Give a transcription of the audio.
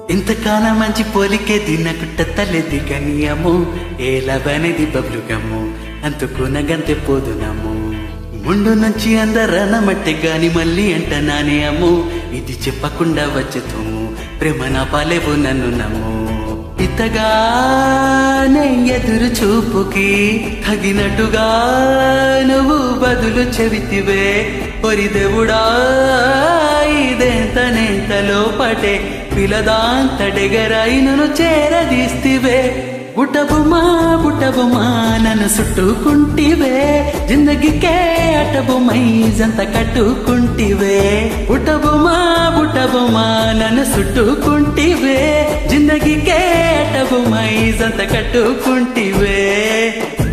ఇంతకాలం మంచి పోలికే దినకుట్ట తలెది కనియము ఏలవనేది బబ్లుగమ్ము అంతుకున గంతె పోదునము ముందు నుంచి అందరన మట్టి గాని మళ్ళీ అంట నానే అమ్ము ఇది చెప్పకుండా వచ్చుతుము ప్రేమ నా పాలేవు నన్ను నమ్ము ఇతగానే ఎదురు చూపుకి తగినట్టుగా నువ్వు బదులు చెవితివే పొరిదెవుడా ఇదెంతనెంత లోపటే పిలదాంతడెగరాయి నన్ను చేరదీస్తివే బుట్టబుమా బుట్టబుమా నన్ను చుట్టుకుంటివే జిందగీకే అటబుమై జంత కట్టుకుంటివే బుట్టబుమా బుట్టబుమా నన్ను చుట్టుకుంటివే జిందగీకే అటబుమై జంత కట్టుకుంటివే